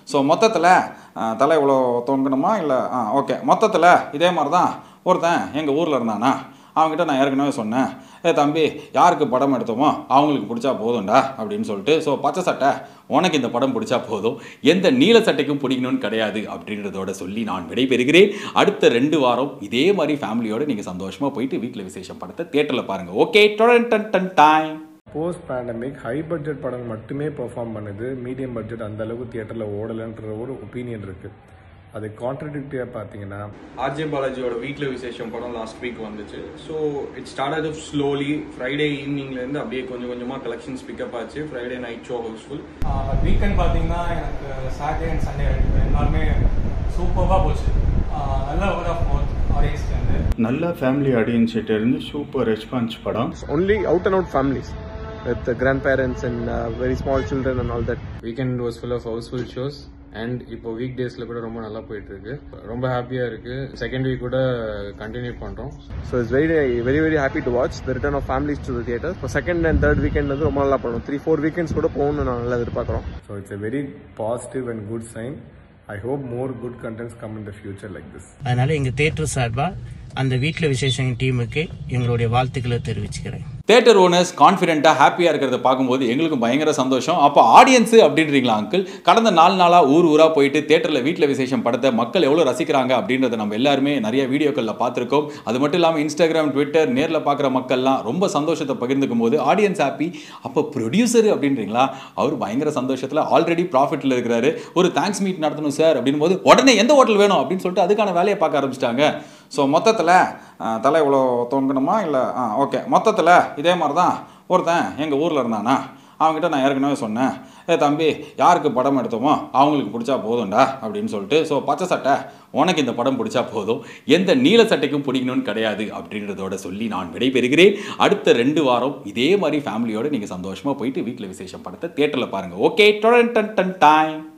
so மொத்தத்தில் தலை இவ்வளோ தொங்கணுமா இல்லை ஆ ஓகே மொத்தத்தில் இதே மாதிரி தான் ஒருத்தன் எங்கள் ஊரில் இருந்தானா அவங்ககிட்ட நான் ஏற்கனவே சொன்னேன் ஏ தம்பி யாருக்கு படம் எடுத்தோமோ அவங்களுக்கு பிடிச்சா போதும்டா அப்படின்னு சொல்லிட்டு ஸோ பச்சை சட்டை உனக்கு இந்த படம் பிடிச்சா போதும் எந்த நீல சட்டைக்கும் பிடிக்கணும்னு கிடையாது அப்படின்றதோட சொல்லி நான் விடைபெறுகிறேன் அடுத்த ரெண்டு வாரம் இதே மாதிரி ஃபேமிலியோட நீங்கள் சந்தோஷமாக போயிட்டு வீட்டில் விசேஷம் படத்தை தேட்டரில் பாருங்கள் ஓகே டன் டன் டன் time post pandemic high budget படம் மட்டுமே பெர்ஃபார்ம் பண்ணுது மீடியம் பட்ஜெட் அந்த அளவுக்கு தியேட்டரில் ஓடலைன்ற ஒரு ஒப்பீனியன் இருக்கு அது கான்ட்ரடிக்டிவாக பார்த்தீங்கன்னா ஆர்ஜே பாலாஜியோட வீட்டில் விசேஷம் படம் லாஸ்ட் வீக் வந்துச்சு so it start off slowly Friday ஈவினிங்லேருந்து அப்படியே கொஞ்சம் கொஞ்சமாக கலெக்ஷன்ஸ் பிக்கப் ஆச்சு Friday night show housefull weekend பார்த்தீங்கன்னா எனக்கு சாட்டர்டே அண்ட் சண்டே ரெண்டு நாளுமே சூப்பராக போச்சு ஆஹ் நல்ல வேர்ட் ஆஃப் மவுத் ஆடியன்ஸ்லேருந்து நல்ல ஃபேமிலி ஆடியன்ஸ் கிட்ட இருந்து சூப்பர் ரெஸ்பான்ஸ் படம் only out and out families with grandparents and very small children and all that weekend was full of housefull shows and இப்போ வீக் டேஸ்ல கூட ரொம்ப நல்லா போயிட்டு இருக்கு ரொம்ப ஹாப்பியா இருக்கு செகண்ட் வீக் கூட கண்டினியூ பண்றோம் so it's very very very happy to watch the return of families to theatre இப்போ செகண்ட் அண்ட் தேர்ட் வீக்கெண்ட் வந்து ரொம்ப நல்லா பண்ணுவோம் த்ரீ ஃபோர் வீக்கெண்ட்ஸ் கூட போகணும்னு நான் நல்லா எதிர்பார்க்குறோம் so it's a very positive and good sign I hope more good contents come in the future like this அதனால எங்க தேட்டர் சார்பா அந்த வீட்டில் விசேஷம் டீமுக்கு எங்களுடைய வாழ்த்துக்களை தெரிவிச்சுக்கிறேன் தேட்டர் ஓனர்ஸ் கான்ஃபிடென்ட்டாக ஹாப்பியாக இருக்கிறத பார்க்கும்போது எங்களுக்கும் பயங்கர சந்தோஷம் அப்போ ஆடியன்ஸு அப்படின்றீங்களா அங்கிள் கடந்த நாலு நாளாக ஊர் ஊராக போயிட்டு தேட்டரில் வீட்டில் விசேஷம் படத்தை மக்கள் எவ்வளோ ரசிக்கிறாங்க அப்படின்றத நம்ம எல்லாருமே நிறைய வீடியோக்களில் பார்த்துருக்கோம் அது மட்டும் இல்லாமல் இன்ஸ்டாகிராம் ட்விட்டர் நேரில் பார்க்குற மக்கள்லாம் ரொம்ப சந்தோஷத்தை பகிர்ந்துக்கும் போது ஆடியன்ஸ் ஹாப்பி அப்போ ப்ரொடியூசர் அப்படின்றீங்களா அவர் பயங்கர சந்தோஷத்தில் ஆல்ரெடி ப்ராஃபிட்டில் இருக்கிறாரு ஒரு தேங்க்ஸ் மீட் நடத்தணும் சார் அப்படின் போது உடனே எந்த ஹோட்டல் வேணும் அப்படின்னு சொல்லிட்டு அதுக்கான வேலையை பார்க்க ஆரம்பிச்சிட்டாங்க ஸோ மொத்தத்தில் தலை இவ்வளோ தொங்கணுமா இல்லை ஆ ஓகே மொத்தத்தில் இதே மாதிரி தான் ஒருத்தன் எங்கள் ஊரில் இருந்தானா அவங்ககிட்ட நான் ஏற்கனவே சொன்னேன் ஏ தம்பி யாருக்கு படம் எடுத்தோமோ அவங்களுக்கு பிடிச்சா போதும்டா அப்படின்னு சொல்லிட்டு ஸோ பச்சை சட்டை உனக்கு இந்த படம் பிடிச்சா போதும் எந்த நீல சட்டைக்கும் பிடிக்கணும்னு கிடையாது அப்படின்றதோட சொல்லி நான் விடைபெறுகிறேன் அடுத்த ரெண்டு வாரம் இதே மாதிரி ஃபேமிலியோட நீங்கள் சந்தோஷமாக போயிட்டு வீட்டில் விசேஷம் படத்தை தேட்டரில் பாருங்கள் ஓகே டன் டன் டன் டைம்